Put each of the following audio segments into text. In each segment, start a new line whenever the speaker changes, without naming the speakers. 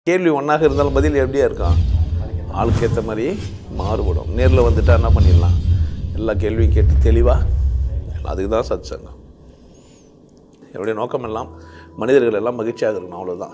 கேள்வி ஒன்றாக இருந்தாலும் பதில் எப்படியா இருக்கும் ஆளுக்கு ஏற்ற மாதிரி மாறுபடும் நேரில் வந்துட்டா என்ன பண்ணிடலாம் எல்லா கேள்வியும் கேட்டு தெளிவாக அதுக்கு தான் சத் சங்கம் என்னுடைய நோக்கம் எல்லாம் மனிதர்கள் எல்லாம் மகிழ்ச்சியாக இருக்கணும் அவ்வளோதான்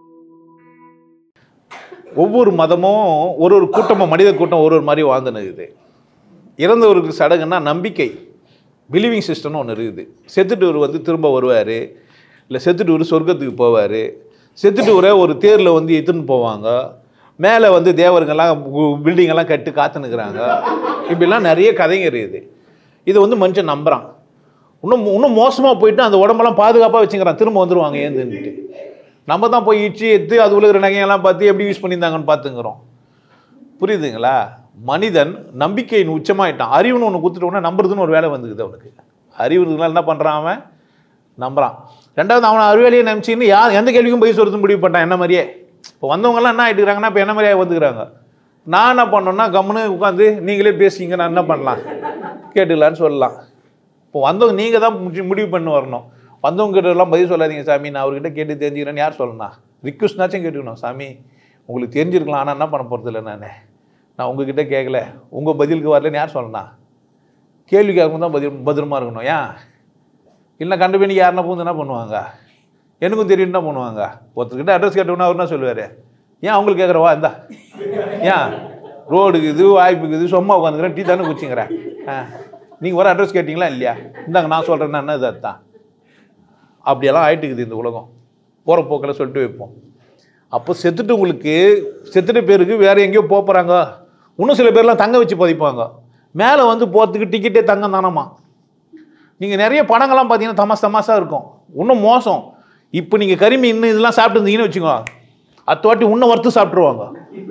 ஒவ்வொரு மதமும் ஒரு ஒரு கூட்டமும் மனித கூட்டம் ஒரு ஒரு மாதிரி வாழ்ந்துன்னு இருக்குது இறந்தவருக்கு சடங்குன்னா நம்பிக்கை பிலீவிங் சிஸ்டம்னு ஒன்று இருக்குது செத்துட்டவர் வந்து திரும்ப வருவார் இல்லை செத்துட்டவர் சொர்க்கத்துக்கு போவார் செத்துட்டவரை ஒரு தேரில் வந்து எடுத்துன்னு போவாங்க மேலே வந்து தேவருங்கெல்லாம் பில்டிங்கெல்லாம் கட்டு காத்துனுக்குறாங்க இப்படிலாம் நிறைய கதைங்க இருக்குது இது வந்து மனுஷன் நம்புகிறான் இன்னும் இன்னும் மோசமாக போயிட்டு அந்த உடம்பெல்லாம் பாதுகாப்பாக வச்சுக்கிறான் திரும்ப வந்துடுவாங்க ஏந்துன்ட்டு நம்ம தான் போய் இச்சு எடுத்து அது உள்ள இருக்கிற நகையெல்லாம் பார்த்து எப்படி யூஸ் பண்ணியிருந்தாங்கன்னு பார்த்துங்கிறோம் புரியுதுங்களா மனிதன் நம்பிக்கையின் உச்சமாயிட்டான் அறிவுன்னு ஒன்று கொடுத்துட்டோன்னா நம்புறதுன்னு ஒரு வேலை வந்துக்குது அவனுக்கு அறிவுனால என்ன பண்ணுறான் அவன் நம்புறான் ரெண்டாவது அவனை அறிவாளியை நினச்சின்னு யார் எந்த கேள்விக்கும் போய் சொல்றது முடிவு பண்ணிட்டான் என்ன மாதிரியே இப்போ வந்தவங்கலாம் என்ன ஆகிட்டுக்கிறாங்கன்னா இப்போ என்ன மாதிரியே வந்துக்கிறாங்க நான் என்ன பண்ணோன்னா கம்முன்னு உட்காந்து நீங்களே பேசிங்க நான் என்ன பண்ணலாம் கேட்டுக்கலான்னு சொல்லலாம் இப்போ வந்தவங்க நீங்கள் தான் முடி- முடிவு பண்ணி வரணும் வந்தவங்க கிட்ட எல்லாம் பதில் சொல்லாதீங்க சாமி நான் அவர்கிட்ட கேட்டு தெரிஞ்சுக்கிறேன்னு யார் சொல்லணும் ரிக்வஸ்ட்னாச்சும் கேட்டுக்கணும் சாமி உங்களுக்கு தெரிஞ்சிருக்கலாம் ஆனால் என்ன பண்ண போகிறது இல்லை நான் நான் உங்ககிட்ட கேட்கல உங்கள் பதிலுக்கு வரலன்னு யார் சொல்லணும் கேள்வி கேட்கும் தான் பதில் பத்திரமா இருக்கணும் ஏன் இல்லை கண்டுபிடி யாருன்னா பூந்து என்ன பண்ணுவாங்க எனக்கும் தெரியும் என்ன பண்ணுவாங்க ஒருத்தர்கிட்ட அட்ரஸ் கேட்டோன்னா அவர் என்ன சொல்லுவார் ஏன் அவங்களுக்கு கேட்குறவா இந்தா ஏன் ரோடுக்கு இது வாய்ப்புக்கு இது சும்மா உட்காந்துக்கிறேன் டீ தானே குச்சிங்கிறேன் ஆ நீங்கள் வர அட்ரஸ் கேட்டிங்களா இல்லையா இந்தாங்க நான் சொல்கிறேன்னா என்ன இது அதுதான் அப்படியெல்லாம் ஆயிட்டுக்குது இந்த உலகம் போகிற போக்கில் சொல்லிட்டு வைப்போம் அப்போ செத்துட்டு உங்களுக்கு செத்துட்ட பேருக்கு வேறு எங்கேயோ போக போகிறாங்க இன்னும் சில பேர்லாம் தங்க வச்சு பதிப்பாங்க மேலே வந்து போகிறதுக்கு டிக்கெட்டே தங்கம் தானம்மா நீங்கள் நிறைய படங்கள்லாம் பார்த்தீங்கன்னா தமாஸ் தமாஸாக இருக்கும் இன்னும் மோசம் இப்போ நீங்கள் கரிமி இன்னும் இதெல்லாம் சாப்பிட்டு இருந்தீங்கன்னு வச்சுக்கோ அடுத்த வாட்டி இன்னும் வறுத்து சாப்பிட்ருவாங்க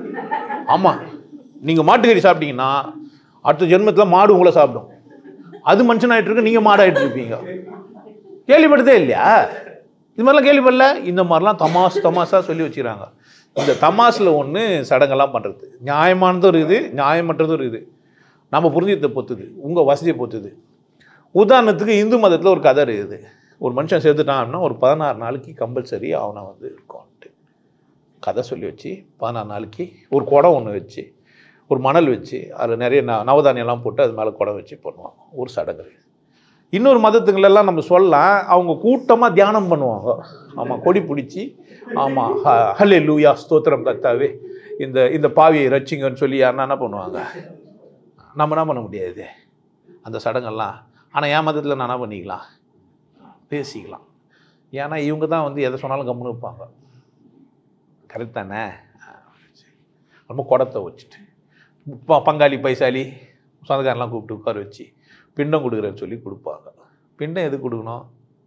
ஆமாம் நீங்கள் மாட்டுக்கறி சாப்பிட்டீங்கன்னா அடுத்த ஜென்மத்தில் மாடு உங்களை சாப்பிடும் அது மனுஷனாயிட்டு இருக்கு நீங்கள் மாடாயிட்டு இருப்பீங்க கேள்விப்பட்டதே இல்லையா இது மாதிரிலாம் கேள்விப்படல இந்த மாதிரிலாம் தமாஸ் தமாஸாக சொல்லி வச்சுக்கிறாங்க இந்த தமாஸில் ஒன்று சடங்கெல்லாம் பண்ணுறது நியாயமானதும் இருக்குது நியாயமற்றதும் இருக்குது நம்ம புரிஞ்சுக்கிறத பொறுத்துது உங்கள் வசதியை பொறுத்துது உதாரணத்துக்கு இந்து மதத்தில் ஒரு கதை இருக்குது ஒரு மனுஷன் செத்துட்டான் அப்படின்னா ஒரு பதினாறு நாளைக்கு கம்பல்சரி அவனை வந்து இருக்கும்ட்டு கதை சொல்லி வச்சு பதினாறு நாளைக்கு ஒரு குடம் ஒன்று வச்சு ஒரு மணல் வச்சு அதில் நிறைய ந நவதானியெல்லாம் போட்டு அது மேலே குடம் வச்சு பண்ணுவாங்க ஒரு சடங்கு இன்னொரு மதத்துங்களெல்லாம் நம்ம சொல்லலாம் அவங்க கூட்டமாக தியானம் பண்ணுவாங்க ஆமாம் கொடி பிடிச்சி ஆமாம் ஹலே லூயா ஸ்தோத்திரம் கத்தாவே இந்த இந்த பாவியை ரச்சிங்கன்னு சொல்லி யாருன்னா என்ன பண்ணுவாங்க நம்ம என்ன பண்ண முடியாது அந்த சடங்கெல்லாம் ஆனால் என் மதத்தில் நான் என்ன பண்ணிக்கலாம் பேசிக்கலாம் ஏன்னா இவங்க தான் வந்து எதை சொன்னாலும் கம்முன்னு வைப்பாங்க கரெக்ட் தானே நம்ம குடத்தை வச்சுட்டு ப- பங்காளி பைசாலி சொந்தக்காரெல்லாம் கூப்பிட்டு உட்கார வச்சு பிண்டம் கொடுக்குறேன்னு சொல்லி கொடுப்பாங்க பிண்டம் எதுக்கு கொடுக்கணும்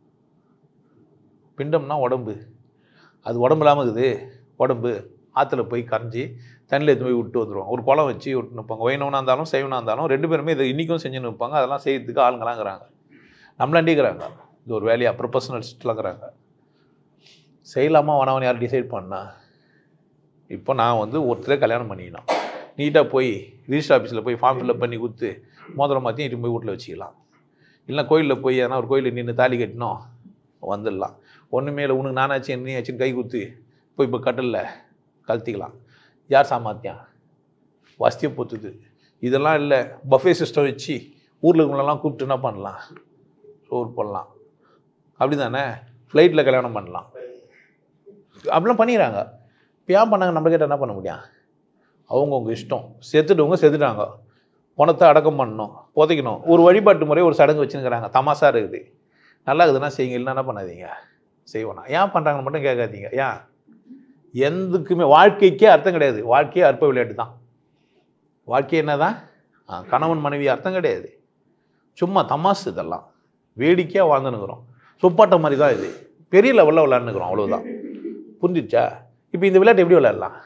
பிண்டம்னா உடம்பு அது உடம்பு இல்லாமல் இருக்குது உடம்பு ஆற்றுல போய் கரைஞ்சி தண்ணியில் எடுத்து போய் விட்டு வந்துடுவோம் ஒரு குளம் வச்சு விட்டு நிற்பாங்க வைணவனாக இருந்தாலும் சைவனாக இருந்தாலும் ரெண்டு பேருமே இதை இன்றைக்கும் செஞ்சுன்னு நிற்பாங்க அதெல்லாம் செய்யறதுக்கு ஆளுங்களாங்கிறாங்க நம்மளாண்டிக்கிறாங்க இது ஒரு வேலையாக ப்ரொஃபஷனல்ஸ்ட்லாங்கிறாங்க செய்யலாமா வேணாமனு யார் டிசைட் பண்ணா இப்போ நான் வந்து ஒருத்தரே கல்யாணம் பண்ணிக்கணும் நீட்டாக போய் ரிஜிஸ்டர் ஆஃபீஸில் போய் ஃபார்ம் ஃபில்அப் பண்ணி கொடுத்து மோதிரம் மாற்றி இட்டு போய் வீட்டில் வச்சுக்கலாம் இல்லை கோயிலில் போய் எதனா ஒரு கோயிலில் நின்று தாலி கட்டினோம் வந்துடலாம் ஒன்றுமே இல்லை உனக்கு நானாச்சும் என்னையாச்சும் கை குத்து போய் இப்போ கட்டலில் கழத்திக்கலாம் யார் சாமர்த்தியம் வசதியை பொத்துது இதெல்லாம் இல்லை பஃபே சிஸ்டம் வச்சு ஊரில் இருக்கவங்களெல்லாம் கூப்பிட்டு என்ன பண்ணலாம் சோறு போடலாம் அப்படி தானே ஃப்ளைட்டில் கல்யாணம் பண்ணலாம் அப்படிலாம் பண்ணிடுறாங்க இப்போ ஏன் பண்ணாங்க நம்ம கிட்ட என்ன பண்ண முடியும் அவங்கவுங்க இஷ்டம் செத்துட்டவங்க செத்துட்டாங்க பணத்தை அடக்கம் பண்ணணும் புதைக்கணும் ஒரு வழிபாட்டு முறை ஒரு சடங்கு வச்சுருக்கிறாங்க தமாசா இருக்குது நல்லா இருக்குதுன்னா செய்யுங்க இல்லைன்னா என்ன பண்ணாதீங்க செய்வோனா ஏன் பண்ணுறாங்கன்னு மட்டும் கேட்காதீங்க ஏன் எதுக்குமே வாழ்க்கைக்கே அர்த்தம் கிடையாது வாழ்க்கையே அற்ப விளையாட்டு தான் வாழ்க்கை என்னதான் ஆ, கணவன் மனைவி அர்த்தம் கிடையாது சும்மா தமாசு இதெல்லாம் வேடிக்கையாக வாழ்ந்துனுக்குறோம் சொப்பாட்டம் மாதிரி தான் இது பெரிய லெவலில் விளையாண்டுக்கிறோம் அவ்வளவுதான் புரிஞ்சிச்சா இப்போ இந்த விளையாட்டு எப்படி விளையாடலாம்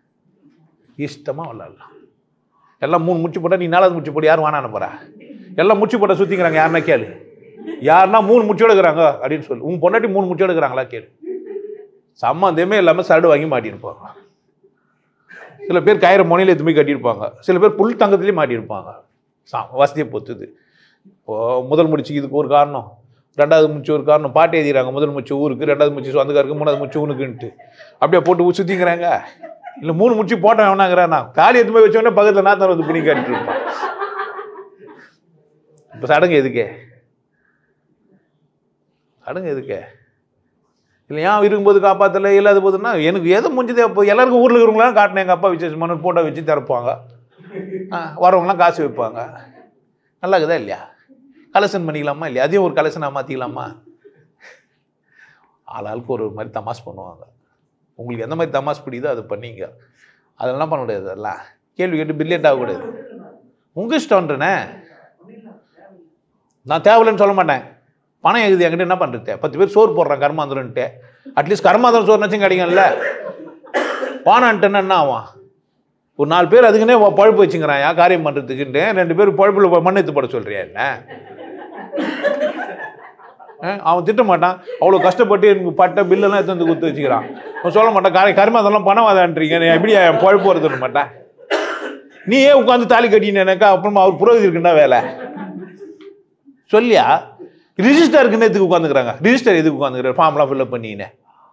இஷ்டமாக விளையாடலாம் எல்லாம் மூணு முச்சு போட்டால் நீ நாலாவது முச்சு போட்டு யாரும் வானான போகிறா எல்லாம் முச்சு போட்ட சுற்றிக்கிறாங்க யாருன்னா கேளு யாருன்னா மூணு முச்சோடு இருக்கிறாங்க அப்படின்னு சொல்லு உன் பொண்டாட்டி மூணு முச்சோடு இருக்கிறாங்களா கேளு சம்மந்தமே இல்லாமல் சரடு வாங்கி மாட்டியிருப்பாங்க சில பேர் கயிறு முனையில் எடுத்து போய் கட்டியிருப்பாங்க சில பேர் புல் தங்கத்துலேயும் மாட்டியிருப்பாங்க சா வசதியை பொத்துது இப்போ முதல் முடிச்சுக்கு இதுக்கு ஒரு காரணம் ரெண்டாவது மூச்சு ஒரு காரணம் பாட்டு எழுதிறாங்க முதல் மூச்சு ஊருக்கு ரெண்டாவது மூச்சு சொந்தக்காருக்கு மூணாவது மூச்சு உனக்குன்ட்டு அப்படியே போட்டு சுற்றிங்கிறாங்க இல்லை மூணு மூச்சு போட்டேன் வேணாங்கிறான் தாலி எடுத்து போய் வச்சோடனே பக்கத்தில் நாத்தம் வந்து பிடி காட்டிட்டு இருப்பான் இப்போ சடங்கு எதுக்கே சடங்கு எதுக்கே இல்லை ஏன் இருக்கும்போது காப்பாற்றல இல்லாத போதுன்னா எனக்கு எது முடிஞ்சது அப்போ எல்லாருக்கும் ஊரில் இருக்கிறவங்களாம் காட்டினேன் எங்கள் அப்பா விசேஷமான ஃபோட்டோ வச்சு திறப்பாங்க ஆ, வரவங்களாம் காசு வைப்பாங்க நல்லா இருக்குதா இல்லையா கலெக்ஷன் பண்ணிக்கலாமா இல்லையா அதையும் ஒரு கலெக்ஷனாக மாற்றிக்கலாமா ஆளாளுக்கு ஒரு மாதிரி தமாஸ் பண்ணுவாங்க உங்களுக்கு எந்த மாதிரி தமாஸ் பிடிக்குதோ அதை பண்ணீங்க அதெல்லாம் பண்ண முடியாது அதெல்லாம் கேள்வி கேட்டு பில்லியட் ஆகக்கூடாது உங்கள் இஷ்டம்ன்றனே நான் தேவையில்லைன்னு சொல்ல மாட்டேன் பணம் எகுது என்கிட்ட என்ன பண்ணுறது பத்து பேர் சோறு போடுறான் கர்மாந்திரன்ட்டு அட்லீஸ்ட் கர்மாந்திரம் சோறுனாச்சும் கிடைக்கும்ல வானான்ட்டுன்னா என்ன ஆவான் ஒரு நாலு பேர் அதுக்குன்னே உன் பழுப்பு வச்சுங்கிறான் யா காரியம் பண்ணுறதுக்குன்ட்டு ரெண்டு பேர் பழுப்பில் மண் எடுத்து போட சொல்றியா என்ன ஆ, அவன் திட்ட மாட்டான் அவ்வளோ கஷ்டப்பட்டு எனக்கு பட்ட பில்லெல்லாம் எடுத்து வந்து கொடுத்து வச்சுக்கிறான் அவன் சொல்ல மாட்டான் காரை கருமாதெல்லாம் பணம் வாதான்றீங்க நீ எப்படி என் பழுப்பு வருதுன்னு மாட்டேன் நீ ஏன் உட்காந்து தாலி கட்டினேனாக்கா அப்புறமா அவர் புரோகிதர் இருக்குன்னா வேலை சொல்லியா ரிஜிஸ்டருக்கு எதுக்கு உட்காந்துக்கிறாங்க ரிஜிஸ்டர் எதுக்கு உட்காந்துக்கிறார் ஃபார்ம்லாம் ஃபில்அப் பண்ணிக்கினேன்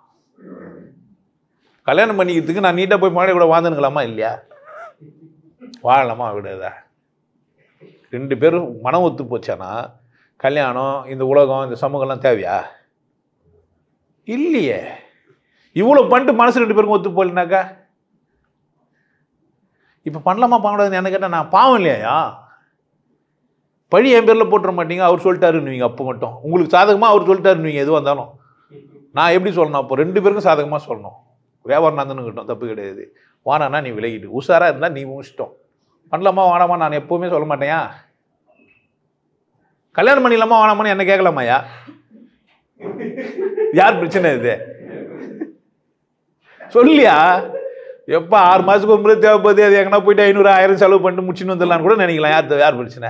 கல்யாணம் பண்ணிக்கிறதுக்கு நான் நீட்டாக போய் மாடி கூட வாழ்ந்துக்கலாமா இல்லையா வாழலாமா விடாதா ரெண்டு பேரும் மனம் ஒத்து போச்சானா கல்யாணம் இந்த உலகம் இந்த சமூகம்லாம் தேவையா இல்லையே இவ்வளோ பண்ணிட்டு மனசு ரெண்டு பேருக்கும் ஒத்து போகலனாக்கா இப்போ பண்ணலாமா பண்ணக்கூடாதுன்னு என்ன கேட்டால் நான் பாவம் இல்லையா பழி என் பேரில் போட்டுற மாட்டீங்க அவர் சொல்லிட்டாருன்னுவீங்க அப்போ மட்டும் உங்களுக்கு சாதகமாக அவர் சொல்லிட்டாருன்னுவீங்க எதுவாக இருந்தாலும் நான் எப்படி சொல்லணும் அப்போ ரெண்டு பேருக்கும் சாதகமாக சொல்லணும் வியாபாரம் நடந்துன்னு தப்பு கிடையாது வானானா நீ விலகிட்டு உஷாராக இருந்தால் நீ உன் இஷ்டம் பண்ணலாமா வானாமா நான் எப்போவுமே சொல்ல மாட்டேயா கல்யாணம் பண்ணிடலாமா வானாமான்னு என்ன கேட்கலாமாயா யார் பிரச்சனை இது சொல்லியா எப்போ ஆறு மாதத்துக்கு ஒரு முறை தேவைப்படுது அது எங்கன்னா போயிட்டு ஐநூறு ஆயிரம் செலவு பண்ணிட்டு முடிச்சுன்னு வந்துடலான்னு கூட நினைக்கலாம் யார் யார் பிரச்சனை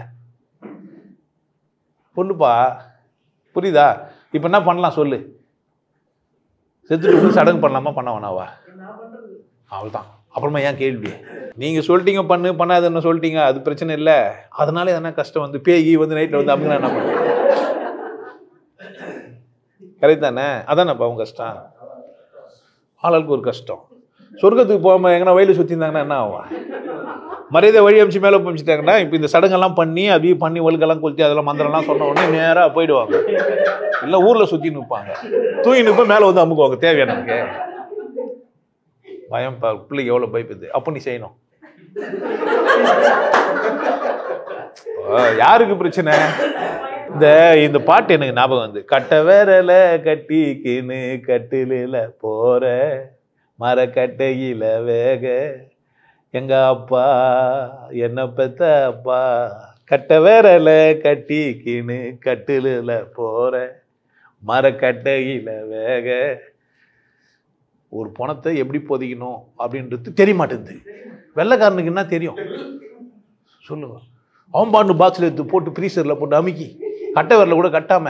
பொண்ணுப்பா புரியுதா இப்போ என்ன பண்ணலாம் சொல்லு செத்துட்டு வந்து சடங்கு பண்ணலாமா பண்ண வேணாவா அவ்வளோதான் அப்புறமா ஏன் கேள்வி நீங்கள் சொல்லிட்டீங்க பண்ணு பண்ணாதுன்னு சொல்லிட்டீங்க அது பிரச்சனை இல்லை அதனால எதனா கஷ்டம் வந்து பேய் வந்து நைட்டில் வந்து அமுங்க என்ன பண்ண கரெக்ட் தானே அதானேப்பா உங்க கஷ்டம் ஆளாளுக்கு ஒரு கஷ்டம் சொர்க்கத்துக்கு போகாமல் எங்கன்னா வயலில் சுற்றி இருந்தாங்கன்னா என்ன ஆகும் மரியாதை வழி அமிச்சு மேலே அமிச்சிட்டாங்கன்னா இப்போ இந்த சடங்கெல்லாம் பண்ணி அப்படியே பண்ணி ஒழுக்கெல்லாம் கொளுத்தி அதெல்லாம் மந்திரம்லாம் சொன்ன உடனே நேராக போயிடுவாங்க இல்லை ஊரில் சுற்றி நிற்பாங்க தூங்கி நிற்ப மேலே வந்து அமுக்குவாங்க தேவையா நமக்கு பயம் பா பிள்ளைக்கு எவ்வளோ பயப்புது அப்போ நீ செய்யணும் இப்போ யாருக்கு பிரச்சனை இந்த இந்த பாட்டு எனக்கு ஞாபகம் வந்து கட்ட விரல கட்டிக்கின்னு கட்டிலில் போற மரக்கட்டையில வேக எங்க அப்பா என்ன பெத்த அப்பா கட்ட விரல கட்டிக்கின்னு கட்டிலில் போற மரக்கட்டையில வேக ஒரு பணத்தை எப்படி பொதிக்கணும் அப்படின்றது தெரிய மாட்டேங்குது வெள்ளைக்காரனுக்கு என்ன தெரியும் சொல்லுங்க அவன் பாண்டு பாக்ஸில் எடுத்து போட்டு ஃப்ரீசரில் போட்டு அமுக்கி கட்டை வரல கூட கட்டாம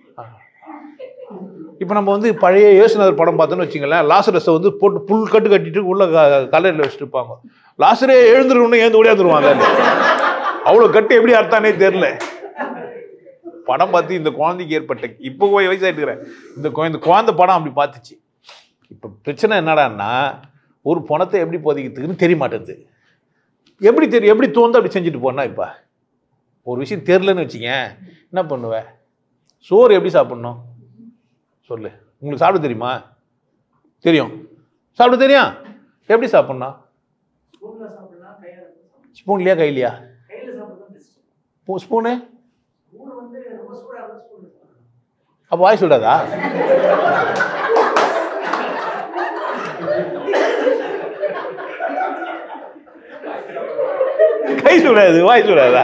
இப்போ நம்ம வந்து பழைய இயேசுநாதர் படம் பார்த்தோன்னு வச்சுங்களேன் லாசரஸை வந்து போட்டு புல் கட்டு கட்டிட்டு உள்ள கலரில் வச்சுட்டு இருப்பாங்க லாசரே எழுந்துருன்னு ஏந்து ஓடியாந்துருவாங்க அவ்வளோ கட்டு எப்படி அர்த்தானே தெரில படம் பார்த்து இந்த குழந்தைக்கு ஏற்பட்ட இப்போ வயசாயிட்டுக்கிறேன் இந்த குழந்தை இந்த குழந்தை படம் அப்படி பார்த்துச்சு இப்போ பிரச்சனை என்னடான்னா ஒரு பணத்தை எப்படி போதிக்கிறதுக்குன்னு தெரிய மாட்டேங்குது எப்படி தெரியும் எப்படி தோந்து அப்படி செஞ்சுட்டு போனா இப்போ ஒரு விஷயம் தெரிலன்னு வச்சுங்க என்ன பண்ணுவேன் சோறு எப்படி சாப்பிடணும் சொல்லு உங்களுக்கு சாப்பிட தெரியுமா தெரியும் சாப்பிட தெரியும் எப்படி சாப்பிடணும் ஸ்பூன்லையா கையிலையா ஸ்பூனு அப்போ வாய் சுடாதா கை சுடாது வாய் சுடாதா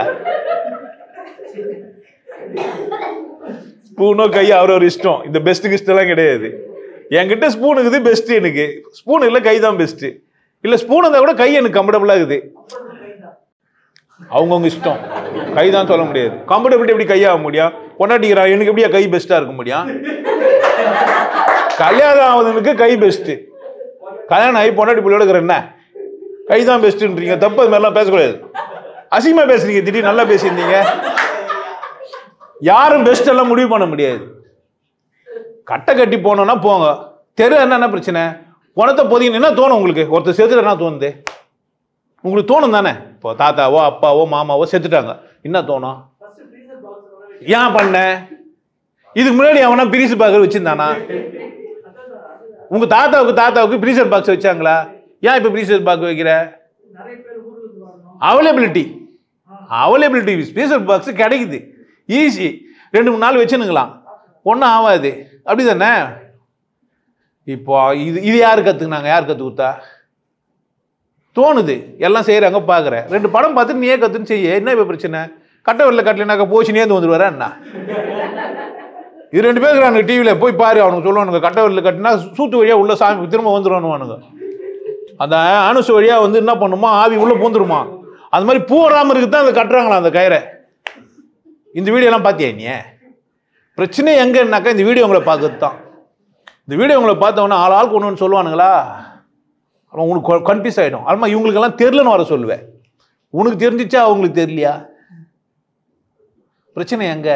ஸ்பூனோ கை அவர் ஒரு இஷ்டம் இந்த பெஸ்ட் கிஸ்டெல்லாம் கிடையாது என்கிட்ட ஸ்பூன் இருக்குது பெஸ்ட் எனக்கு ஸ்பூன் இல்லை கை தான் பெஸ்ட் இல்லை ஸ்பூன் இருந்தால் கூட கை எனக்கு கம்ஃபர்டபுளாக இருக்குது அவங்கவுங்க இஷ்டம் கை தான் சொல்ல முடியாது கம்ஃபர்டபிலிட்டி எப்படி கையாக முடியும் கொண்டாட்டிக்கிறா எனக்கு எப்படியா கை பெஸ்ட்டாக இருக்க முடியும் கல்யாணம் ஆகுதுனுக்கு கை பெஸ்ட்டு கல்யாணம் ஆகி பொண்டாட்டி பிள்ளையோட இருக்கிற என்ன கை தான் பெஸ்ட்டுன்றீங்க தப்பு அது மாதிரிலாம் பேசக்கூடாது அசிங்கமாக பேசுறீங்க திடீர் நல்லா பேசியிருந்தீங்க யாரும் பெஸ்ட் எல்லாம் முடிவு பண்ண முடியாது கட்டை கட்டி போனோம்னா போங்க தெரு என்னென்ன பிரச்சனை பணத்தை பொதிக்கணும் என்ன தோணும் உங்களுக்கு ஒருத்தர் செத்துட்டு என்ன தோணுது உங்களுக்கு தோணும் தானே இப்போ தாத்தாவோ அப்பாவோ மாமாவோ செத்துட்டாங்க என்ன தோணும் ஏன் பண்ண இதுக்கு முன்னாடி அவனா பிரிசு பாக்கர் வச்சிருந்தானா உங்க தாத்தாவுக்கு தாத்தாவுக்கு பிரீசர் பாக்ஸ் வச்சாங்களா ஏன் இப்போ பிரீசர் பாக்ஸ் வைக்கிற அவைலபிலிட்டி அவைலபிலிட்டி ஸ்பீசர் பாக்ஸ் கிடைக்குது ஈஸி ரெண்டு மூணு நாள் வச்சுனுங்களாம் ஒன்றும் ஆகாது அப்படி தானே இப்போ இது இது யார் கற்றுக்குனாங்க யார் கற்றுக் கொடுத்தா தோணுது எல்லாம் செய்கிறாங்க பார்க்குறேன் ரெண்டு படம் பார்த்து நீயே கற்றுன்னு செய்ய என்ன இப்போ பிரச்சனை கட்ட வரல கட்டலைனாக்கா போச்சு நேர்ந்து வந்துடுவாரா என்ன இது ரெண்டு பேர் இருக்கிறாங்க டிவியில் போய் பாரு அவனுக்கு சொல்லுவானுங்க கட்ட வரல கட்டினா சூத்து வழியாக உள்ள சாமி திரும்ப வந்துடுவானுவானுங்க அந்த அனுசு வழியாக வந்து என்ன பண்ணுமா ஆவி உள்ளே பூந்துருமா அது மாதிரி பூ வராமல் இருக்கு தான் அதை கட்டுறாங்களா அந்த கயிறை இந்த வீடியோலாம் பார்த்தியா நீ பிரச்சனை எங்கன்னாக்கா இந்த வீடியோ உங்களை பார்க்கறது தான் இந்த வீடியோ உங்களை பார்த்தவொன்னே ஆள் ஆளுக்கு ஒன்று ஒன்று சொல்லுவானுங்களா அவன் உனக்கு கன்ஃபியூஸ் ஆகிடும் அதுமா இவங்களுக்கெல்லாம் தெரிலன்னு வர சொல்லுவேன் உனக்கு தெரிஞ்சிச்சா அவங்களுக்கு தெரியலையா பிரச்சனை எங்க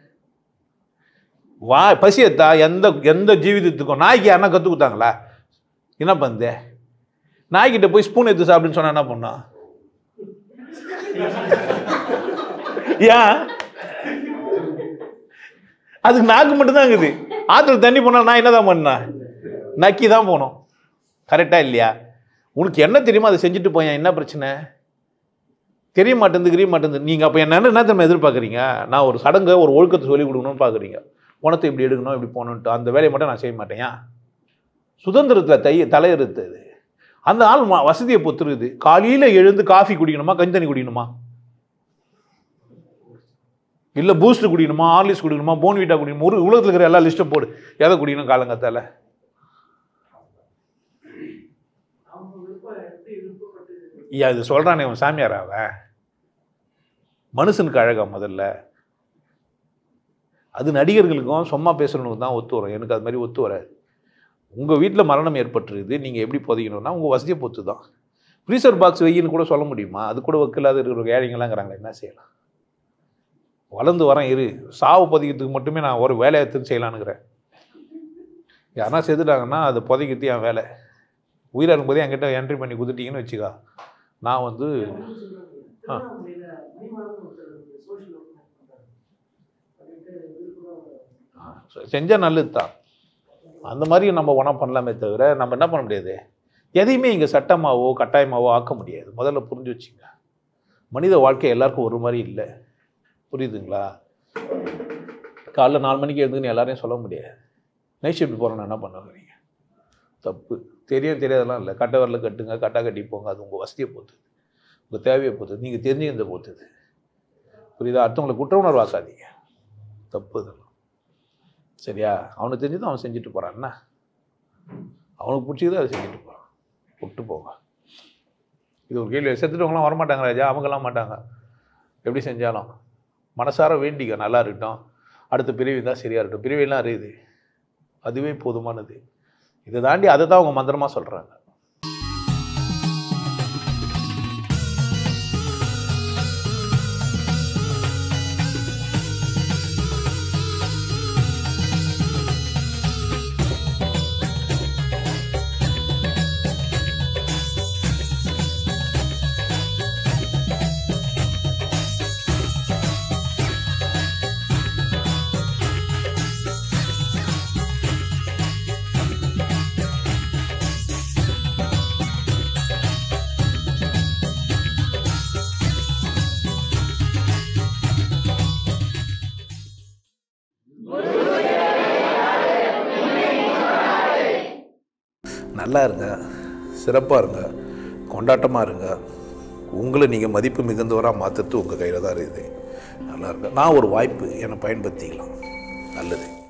வா பசியத்தா எந்த எந்த ஜீவிதத்துக்கும் நாய்க்கு யாருன்னா கற்றுக் கொடுத்தாங்களா என்ன பண்ணுது நாய்கிட்ட போய் ஸ்பூன் எடுத்து சாப்பிடுன்னு சொன்னா என்ன பண்ணா ஏன் அதுக்கு நாக்கு மட்டும்தான் இருக்குது ஆற்றுல தண்ணி போனால் நான் என்னதான் பண்ணேன் நக்கி தான் போனோம் கரெக்டா இல்லையா உனக்கு என்ன தெரியுமோ அதை செஞ்சுட்டு போயேன் என்ன பிரச்சனை தெரிய மாட்டேங்குது தெரிய மாட்டேங்குது நீங்கள் அப்போ என்னென்ன என்ன தெரியுமா எதிர்பார்க்குறீங்க நான் ஒரு சடங்கை ஒரு ஒழுக்கத்தை சொல்லி கொடுக்கணும்னு பார்க்குறீங்க பணத்தை இப்படி எடுக்கணும் இப்படி போகணுன்ட்டு அந்த வேலையை மட்டும் நான் செய்ய மாட்டேன் ஏன் சுதந்திரத்தில் தை தலையெழுத்தது அந்த ஆள் ம- வசதியை பொத்துருது காலையில் எழுந்து காஃபி குடிக்கணுமா கஞ்சி தண்ணி குடிக்கணுமா இல்லை பூஸ்ட் குடிக்கணுமா ஹார்லிக்ஸ் குடிக்கணுமா போன்விட்டா குடிக்கணுமா ஒரு உலகத்தில் இருக்கிற எல்லா லிஸ்ட்டும் போடு எதை குடிக்கணும் காலங்கத்தால ஐயா இது சொல்கிறானே அவன் சாமியார் அவன் மனுஷனுக்கு அழகா முதல்ல அது நடிகர்களுக்கும் சும்மா பேசுறவனுக்கு தான் ஒத்து வரும் எனக்கு அது மாதிரி ஒத்து வராது உங்கள் வீட்டில் மரணம் ஏற்பட்டுருது நீங்கள் எப்படி புதைக்கணும்னா உங்கள் வசதியை பொறுத்து தான் ஃப்ரீசர் பாக்ஸ் வையின்னு கூட சொல்ல முடியுமா அது கூட வைக்கலாத இருக்கிற ஏழைங்களாங்கிறாங்க என்ன செய்யலாம் வளர்ந்து வரேன் இரு சாவு புதைக்கிறதுக்கு மட்டுமே நான் ஒரு வேலையை எடுத்துன்னு செய்யலான்னுக்கிறேன் யாருன்னா செத்துட்டாங்கன்னா அது புதைக்கிறது என் வேலை உயிராக இருக்கும்போதே என்கிட்ட என்ட்ரி பண்ணி கொடுத்துட்டீங்கன்னு வச்சுக்கா நான் வந்து ஆ. செஞ்சால் நல்லது தான் அந்த மாதிரி நம்ம ஒன்றா பண்ணலாமே தவிர நம்ம என்ன பண்ண முடியாது எதையுமே இங்கே சட்டமாவோ கட்டாயமாவோ ஆக்க முடியாது முதல்ல புரிஞ்சு வச்சுங்க மனித வாழ்க்கை எல்லாருக்கும் ஒரு மாதிரி இல்லை புரியுதுங்களா காலைல நாலு மணிக்கு எழுந்துன்னு எல்லாரையும் சொல்ல முடியாது நைட் ஷிஃப்ட் போகிறோன்னு என்ன பண்ணுறீங்க தப்பு தெரியும் தெரியாதெல்லாம் இல்லை கட்டை வரல கட்டுங்க கட்டா கட்டி போங்க அது உங்கள் வசதியை பொறுத்தது உங்கள் தேவையை பொறுத்தது நீங்கள் தெரிஞ்சுக்கிறத பொறுத்தது புரியுதா அடுத்தவங்களை குற்ற உணர்வு ஆக்காதீங்க தப்பு இதெல்லாம் சரியா அவனுக்கு தெரிஞ்சது அவன் செஞ்சுட்டு போகிறான் என்ன அவனுக்கு பிடிச்சது அதை செஞ்சுட்டு போகிறான் விட்டு போங்க இது ஒரு கேள்வி செத்துட்டவங்களாம் வரமாட்டாங்க ராஜா அவங்கெல்லாம் மாட்டாங்க எப்படி செஞ்சாலும் மனசார வேண்டிக்க நல்லா இருக்கட்டும் அடுத்த பிரிவு தான் சரியாக இருக்கட்டும் பிரிவெல்லாம் இருக்குது அதுவே போதுமானது இதை தாண்டி அதை தான் அவங்க மந்திரமாக சொல்கிறாங்க நல்லா இருங்க சிறப்பாக இருங்க கொண்டாட்டமாக இருங்க உங்களை நீங்கள் மதிப்பு மிகுந்தவராக மாற்றுறது உங்கள் கையில் தான் இருக்குது நல்லா இருங்க நான் ஒரு வாய்ப்பு என்னை பயன்படுத்திக்கலாம் நல்லது